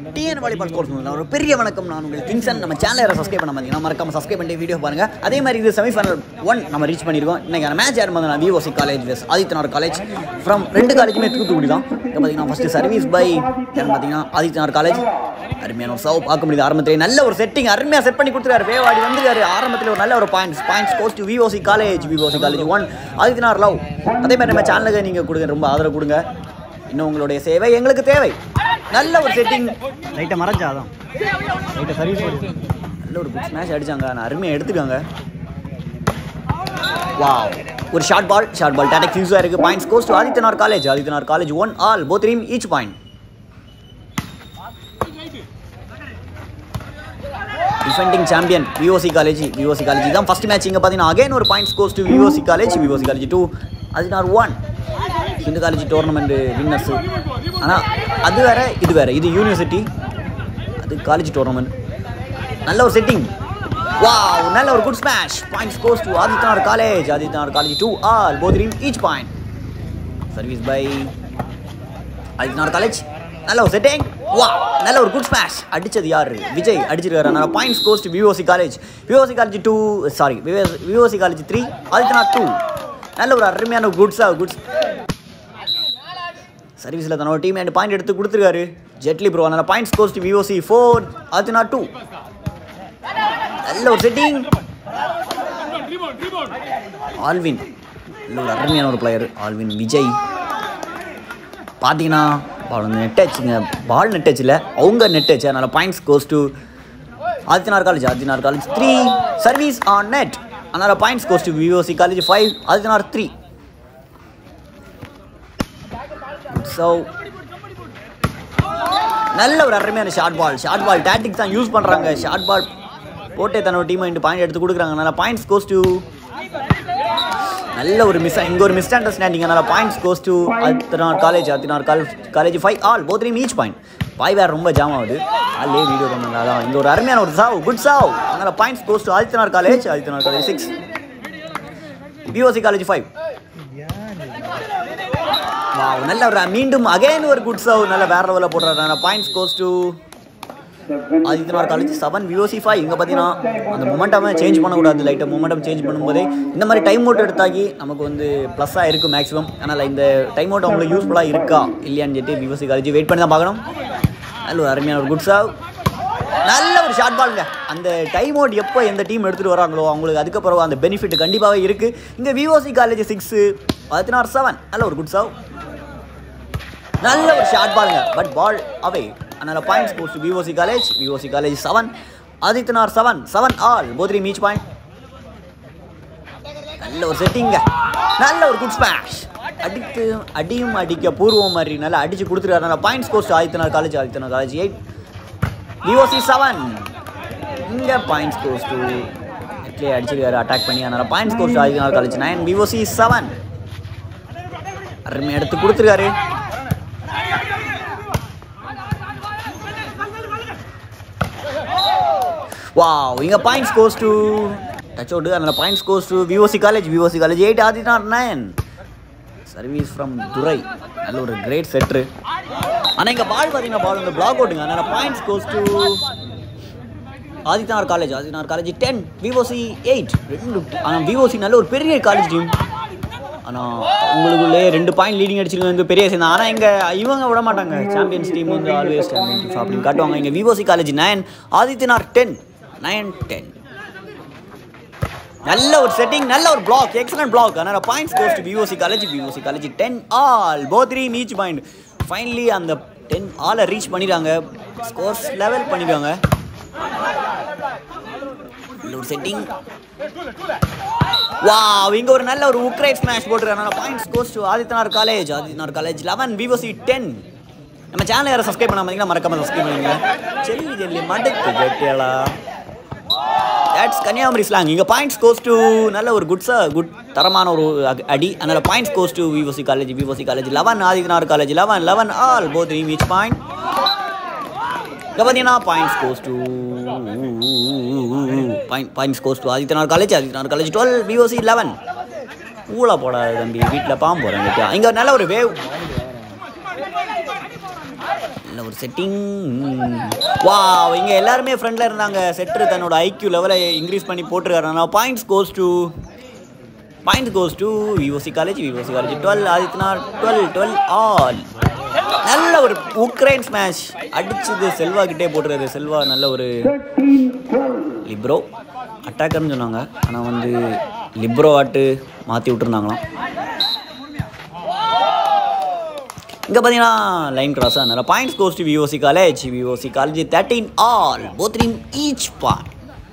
TN volleyball scores ஒரு பெரிய வணக்கம் நான் உங்கள் கிங்சன் நம்ம சேனலை சப்ஸ்கிரைப் பண்ண பார்த்தீங்கன்னா மறக்காம சப்ஸ்கிரைப் பண்ணி வீடியோ பாருங்க அதே மாதிரி இது செமிஃபைனல் ஒன் நம்ம ரீச் பண்ணியிருக்கோம் இன்னைக்கான மேட்ச் யார் வந்து VOC college versus Adityanath college from ரெண்டு காலேஜுமே தூத்துக்குடி தான் இப்போ பார்த்தீங்கன்னா ஃபஸ்ட்டு சர்வீஸ் பை யார் பார்த்தீங்கன்னா ஆதித்யநாத் காலேஜ் அருமையான ஒரு சவ் பார்க்க முடியுது ஆரம்பத்திலே நல்ல ஒரு செட்டிங் அருமையாக செட் பண்ணி கொடுத்துருக்காரு வேவாடி வந்துருக்காரு ஆரம்பத்தில் ஒரு நல்ல ஒரு points points goes to VOC college VOC college one Adityanath love அதே மாதிரி நம்ம சேனலுக்கு நீங்கள் கொடுங்க ரொம்ப ஆதரவு கொடுங்க இன்னும் உங்களுடைய சேவை எங்களுக்கு தேவை நல்ல ஒரு செட்டிங் லைட்டை மறைஞ்சா அதான் லைட்டை சர்வீஸ் நல்ல ஒரு குட் ஸ்மாஷ் அடிச்சாங்க நான் அருமையாக எடுத்துக்காங்க வாவ் ஒரு short ball short ball tactic யூஸாக இருக்குது points goes to Adityanath college Adityanath college one all both team each point defending champion VOC college VOC college தான் ஃபர்ஸ்ட் மேட்ச் இங்கே பார்த்தீங்கன்னா அகைன் ஒரு points goes to VOC college VOC college two Adityanath one Hindu college tournament winners ஆனால் அது வேற இது வேற இது யூனிவர்சிட்டி அது காலேஜ் டோர்னமெண்ட் நல்ல ஒரு செட்டிங் வாவ் நல்ல ஒரு good smash points goes to Adityanath college Adityanath college two all both team each point service by Adityanath college நல்ல ஒரு செட்டிங் வா நல்ல ஒரு குட் ஸ்மாஷ் அடிச்சது யாரு விஜய் அடிச்சிருக்காரு அதனால points goes to VOC college VOC college two sorry VOC college three Adityanath two நல்ல ஒரு அருமையான குட்ஸா குட்ஸ் சர்வீஸில் தன்னோட டீம் அண்ட் பாயிண்ட் எடுத்து கொடுத்துருக்காரு ஜெட்லி ப்ரோ அதனால points goes to VOC four Adityanath two நல்ல ஒரு செட்டிங் ஆல்வின் நல்ல ஒரு அருமையான ஒரு பிளேயர் ஆல்வின் விஜய் பார்த்தீங்கன்னா பால் வந்து நெட் அச்சுங்க பால் நெட் அச்சில் அவங்க நெட் அச்சு அதனால் points goes to Adityanath college Adityanath college three service on net அதனால் points goes to VOC college five Adityanath three so நல்ல ஒரு அருமையான short ball short ball tactics தான் யூஸ் பண்ணுறாங்க ஷார்ட் பால் போட்டே தன்னோட டீமை இண்டு பாயிண்ட் எடுத்து கொடுக்குறாங்க அதனால் பாயிண்ட்ஸ் கோஸ் டு நல்ல ஒரு மிஸ் இங்கே ஒரு மிஸ் அண்டர்ஸ்டாண்டிங் அதனால் points goes to Adityanath college Adityanath college college five all both team each point பாய் வேறு ரொம்ப ஜாம் ஆகுது ஆல்லே வீடியோ பண்ணல அதான் இங்கே ஒரு அருமையான ஒரு சாவ் குட் சாவ் அதனால் points goes to Adityanath college Adityanath college six POC college five wow நல்ல ஒரு மீண்டும் அகைன் ஒரு குட் சர்வ் நல்ல வேற லெவலில் போடுறாரு points goes to Adityanath college seven VOC five இங்கே பார்த்தீங்கன்னா அந்த மொமெண்டம் சேஞ்ச் பண்ணக்கூடாது லைட்டாக மொமெண்டம் சேஞ்ச் பண்ணும்போதே இந்த மாதிரி டைம் அவுட் எடுத்தாக்கி நமக்கு வந்து ப்ளஸ்ஸாக இருக்கும் மேக்ஸிமம் அதனால் இந்த டைம் அவுட் அவங்களுக்கு யூஸ்ஃபுல்லாக இருக்கா இல்லையான்னு சொல்லிட்டு விஓசி காலேஜ் வெயிட் பண்ணி தான் பார்க்கணும் நல்ல ஒரு அருமையான ஒரு குட் சர்வ் நல்ல ஒரு ஷார்ட் பாலுங்க அந்த டைம் அவுட் எப்போ எந்த டீம் எடுத்துகிட்டு வராங்களோ அவங்களுக்கு அதுக்கப்புறம் அந்த பெனிஃபிட் கண்டிப்பாகவே இருக்குது இங்கே விஓசி காலேஜ் சிக்ஸு பதினாறு செவன் நல்ல ஒரு குட் சர்வ் நல்ல ஒரு ஷார்ட் பாலுங்க பட் பால் அவே அதனால points goes to VOC college VOC college seven Adityanath seven seven all both team each point நல்ல ஒரு செட்டிங்க நல்ல ஒரு குட் ஸ்மாஷ் அடித்து அடியும் அடிக்க பூர்வம் மாதிரி நல்லா அடிச்சு கொடுத்துருக்காரு அதனால points goes to Adityanath college Adityanath college eight VOC seven இங்கே பாயிண்ட்ஸ் கோஸ் டு நெட்லேயே அடிச்சிருக்காரு அட்டாக் பண்ணி அதனால points goes to Adityanath college nine VOC seven அருமை எடுத்து கொடுத்துருக்காரு வாவ் இங்க points goes to touch out அதனால points goes to VOC college VOC college eight Adityanath nine service from Durai நல்ல ஒரு கிரேட் செட்ரு ஆனால் இங்கே பால் பார்த்தீங்கன்னா பால் வந்து பிளாக் அவுட்டுங்க அதனால points goes to Adityanath college Adityanath college ten VOC eight ரெண்டு ஆனால் விஓசி நல்ல ஒரு பெரிய காலேஜ் டீம் ஆனால் உங்களுக்குள்ளே ரெண்டு பாயிண்ட் லீடிங் அடிச்சிருக்க வந்து பெரிய சேர்ந்தா ஆனால் இங்கே இவங்க விட மாட்டாங்க சாம்பியன்ஸ் டீம் வந்து ஆல்வேஸ் சாம்பியன் டீம் அப்படின்னு காட்டுவாங்க இங்கே VOC college nine Adityanath ten nine ten நல்ல ஒரு செட்டிங் நல்ல ஒரு பிளாக் எக்ஸலன்ட் பிளாக் அதனால் points goes to VOC college VOC college ten all both team each point finally அந்த டென் ஆலை ரீச் பண்ணிடுறாங்க ஸ்கோர்ஸ் லெவல் பண்ணிடுவாங்க நல்ல ஒரு செட்டிங் வா இங்க ஒரு நல்ல ஒரு உக்ரைன் ஸ்மாஷ் போட்டுருக்காங்க points goes to Adityanath college Adityanath college eleven விவோசி ten நம்ம சேனல் யாரும் சப்ஸ்கிரைப் பண்ணாம இருந்தீங்கன்னா மறக்காம சப்ஸ்கிரைப் பண்ணுங்க செல்லி ஜெல்லி மடுத்து கேட்டேளா தட்ஸ் கன்னியாகுமரி ஸ்லாங் இங்கே பாயிண்ட்ஸ் கோஸ் டு நல்ல ஒரு குட் சார் குட் தரமான ஒரு அ- அடி அதனால points goes to VOC college VOC college eleven Adityanath college eleven eleven all both team each point இங்கே பார்த்தீங்கன்னா points goes to point points goes to Adityanath college Adityanath college twelve VOC eleven ஊழ போடாது தம்பி வீட்டில் பாம்பு போகிறேன் இங்கே நல்ல ஒரு வேவ் நல்ல ஒரு செட்டிங் வா இங்கே எல்லாருமே ஃப்ரெண்டில் இருந்தாங்க செட்ரு தன்னோட ஐக்யூ லெவலை இன்க்ரீஸ் பண்ணி போட்டிருக்காரு points goes to point goes to VOC college VOC college twelve Adityanath twelve twelve all நல்ல ஒரு உக்ரைன் ஸ்மேஷ் அடிச்சது செல்வா கிட்டே போட்டுருக்காரு செல்வா நல்ல ஒரு லிப்ரோ அட்டாக்கர்னு சொன்னாங்க ஆனால் வந்து லிப்ரோ ஆட்டு மாற்றி விட்டுருந்தாங்களாம் இங்கே பார்த்தீங்கன்னா லைன் கிராஸ் அதனால points goes to VOC college VOC college thirteen all both team each point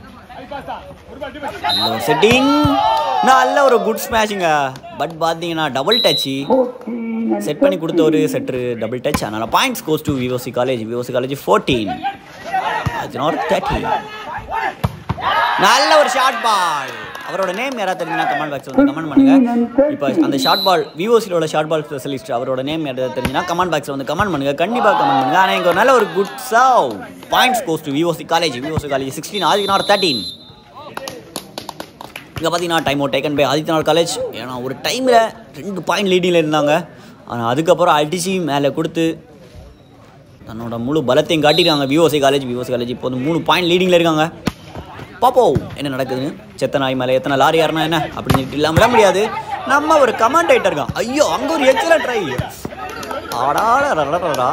நல்ல ஒரு செட்டிங் நல்ல ஒரு குட் ஸ்மேஷிங்க பட் பார்த்தீங்கன்னா டபுள் டச்சு செட் பண்ணி கொடுத்த ஒரு செட்ரு டபுள் டச் அதனால points goes to VOC college VOC college fourteen thirteen நல்ல ஒரு ஷார்ட் பால் அவரோட நேம் யாராவது தெரிஞ்சுனா கமெண்ட் பாக்ஸில் வந்து கமெண்ட் பண்ணுங்க இப்போ அந்த ஷார்ட் பால் விஓசியில் உள்ள ஷார்ட் பால் ஸ்பெஷலிஸ்ட் அவரோட நேம் யாராவது தெரிஞ்சுனா கமெண்ட் பாக்ஸில் வந்து கமெண்ட் பண்ணுங்க கண்டிப்பாக கமெண்ட் பண்ணுங்க ஆனால் இங்கே ஒரு நல்ல ஒரு good serve points goes to VOC college VOC college sixteen Adityanath thirteen இங்கே பார்த்தீங்கன்னா time out taken by Adityanath college ஏன்னா ஒரு டைமில் ரெண்டு பாயிண்ட் லீடிங்கில் இருந்தாங்க ஆனால் அதுக்கப்புறம் அடிச்சு மேலே கொடுத்து தன்னோட முழு பலத்தையும் காட்டியிருக்காங்க விஓசி காலேஜ் விஓசி காலேஜ் இப்போ வந்து மூணு பாயிண்ட் லீடிங்கில் இருக்காங்க பார்ப்போம் என்ன நடக்குதுன்னு செத்த நாய் மேலே எத்தனை லாரி யாருனா என்ன அப்படின்னு சொல்லிட்டு இல்லாம விட முடியாது நம்ம ஒரு கமாண்டேட்டர் இருக்கான் ஐயோ அங்கே ஒரு எக்ஸலன்ட் ட்ரை ஆடாடா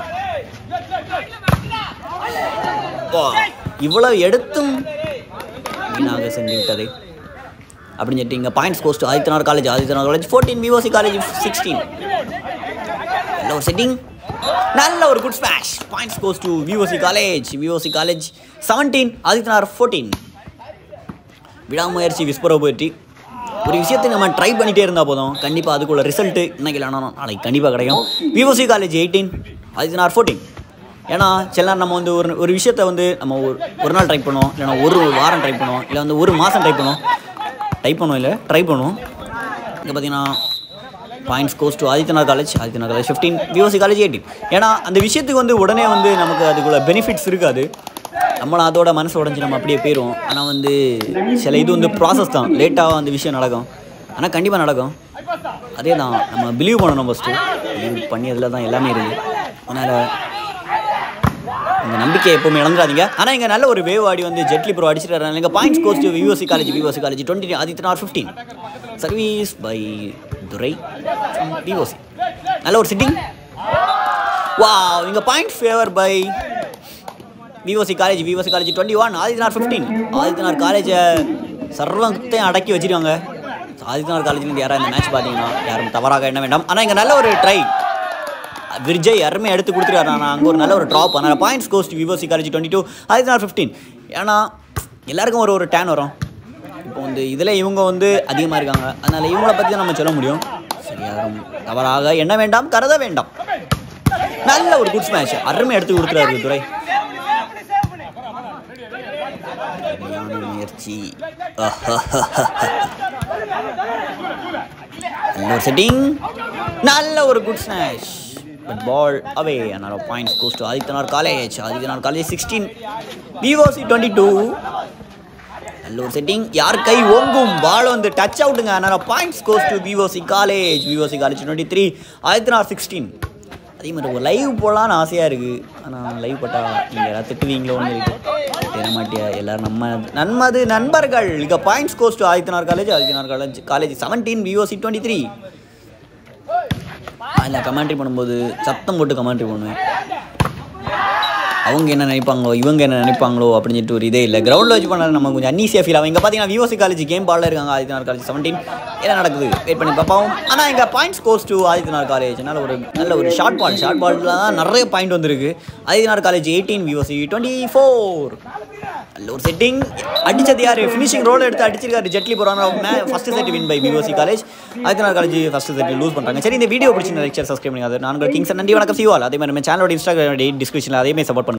இவ்வளவு எடுத்தும் வீணாக செஞ்சு விட்டது அப்படின்னு சொல்லிட்டு இங்கே points goes to Adityanath college Adityanath college fourteen VOC college sixteen நல்ல ஒரு செட்டிங் நல்ல ஒரு good smash points goes to VOC college VOC college seventeen Adityanath fourteen விடாமுயற்சி விஸ்வர போயிட்டு ஒரு விஷயத்தை நம்ம ட்ரை பண்ணிகிட்டே இருந்தால் போதும் கண்டிப்பாக அதுக்குள்ள ரிசல்ட்டு இன்னைக்கு இல்லைனா நாளைக்கு கண்டிப்பாக கிடைக்கும் VOC college eighteen Adityanath fourteen ஏன்னா சில நேரம் நம்ம வந்து ஒரு ஒரு விஷயத்தை வந்து நம்ம ஒரு ஒரு நாள் ட்ரை பண்ணுவோம் இல்லைனா ஒரு வாரம் ட்ரை பண்ணுவோம் இல்லை வந்து ஒரு மாதம் ட்ரை பண்ணுவோம் டைப் பண்ணுவோம் இல்லை ட்ரை பண்ணுவோம் இங்கே பார்த்தீங்கன்னா points goes to Adityanath college Adityanath college fifteen VOC college eighteen ஏன்னா அந்த விஷயத்துக்கு வந்து உடனே வந்து நமக்கு அதுக்குள்ள பெனிஃபிட்ஸ் இருக்காது நம்மளும் அதோட மனசு உடஞ்சி நம்ம அப்படியே போயிடுவோம் ஆனால் வந்து சில இது வந்து ப்ராசஸ் தான் லேட்டாக அந்த விஷயம் நடக்கும் ஆனால் கண்டிப்பாக நடக்கும் அதே தான் நம்ம பிலீவ் பண்ணணும் ஃபஸ்ட்டு பிலீவ் பண்ணி அதில் தான் எல்லாமே இருக்குது அதனால் இந்த நம்பிக்கை எப்பவுமே இழந்துடாதீங்க ஆனால் இங்கே நல்ல ஒரு வேவ் ஆடி வந்து ஜெட்லி ப்ரோ அடிச்சிட்டு இங்கே points goes to VOC college VOC college twenty Adityanath fifteen service by Durai VOC நல்ல ஒரு சிட்டிங் வா இங்கே point favour by VOC college VOC college twenty one Adityanath fifteen Adityanath காலேஜை சர்வத்தையும் அடக்கி வச்சிருக்காங்க ஆதித்யநாத் காலேஜ்லேருந்து யாராவது இந்த மேட்ச் பார்த்தீங்கன்னா யாரும் தவறாக என்ன வேண்டாம் ஆனால் இங்கே நல்ல ஒரு ட்ரை விஜய் அருமையாக எடுத்து கொடுத்துருக்காரு ஆனால் அங்கே ஒரு நல்ல ஒரு ட்ராப் அதனால் points goes to VOC college twenty two Adityanath fifteen ஏன்னா எல்லாருக்கும் ஒரு ஒரு டேன் வரும் இப்போ வந்து இதில் இவங்க வந்து அதிகமாக இருக்காங்க அதனால் இவங்கள பற்றி தான் நம்ம சொல்ல முடியும் சரியாக தவறாக என்ன வேண்டாம் கருத வேண்டாம் நல்ல ஒரு குட் ஸ்மேட்ச் அருமை எடுத்து கொடுத்துறாரு துரை சரியான முயற்சி நல்ல ஒரு செட்டிங் நல்ல ஒரு good smash but ball away அதனால points goes to Adityanath college Adityanath college sixteen VOC twenty two நல்ல ஒரு செட்டிங் யார் கை ஓங்கும் பால் வந்து டச் அவுட்டுங்க அதனால points goes to VOC college VOC college twenty three Adityanath sixteen அதே மாதிரி ஒரு லைவ் போடலான்னு ஆசையாக இருக்குது ஆனால் லைவ் போட்டால் நீங்கள் யாராவது திட்டுவீங்களோன்னு இருக்குது தெரிய மாட்டியா எல்லாரும் நம்ம நன்மது நண்பர்கள் இங்கே points goes to Adityanath college Adityanath college college seventeen VOC twenty three அதில் கமெண்ட்ரி பண்ணும்போது சத்தம் போட்டு கமெண்ட்ரி பண்ணுவேன் அவங்க என்ன நினைப்பாங்களோ இவங்க என்ன நினைப்பாங்களோ அப்படின்னு சொல்லிட்டு ஒரு இதே இல்லை கிரவுண்டில் வச்சு பண்ணால் நம்ம கொஞ்சம் அன்னீசியாக ஃபீல் ஆகும் இங்கே பார்த்தீங்கன்னா விஓசி காலேஜ் கேம் பாலில் இருக்காங்க ஆதித்யநாத் காலேஜ் செவன்டீன் என்ன நடக்குது வெயிட் பண்ணி பார்ப்போம் ஆனால் இங்கே points goes to Adityanath college நல்ல ஒரு நல்ல ஒரு ஷார்ட் பால் ஷார்ட் பாலில் தான் நிறைய பாயிண்ட் வந்திருக்கு Adityanath college eighteen VOC twenty four நல்ல ஒரு செட்டிங் அடிச்சது யார் ஃபினிஷிங் ரோல் எடுத்து அடிச்சிருக்காரு ஜெட்லி போகிறாங்க first set win by VOC college Adityanath college first set lose பண்ணுறாங்க சரி இந்த வீடியோ பிடிச்சி லெக்சர் சப்ஸ்கிரைப் பண்ணி அது நான் கிங்ஸ் நன்றி வணக்கம் சிவால் அதே மாதிரி நம்ம சேனலோட இன்ஸ்டாகிராம் டிஸ்கிரிப்ஷனில் அதே மாதிரி சப்போர்ட் பண்ணுங்க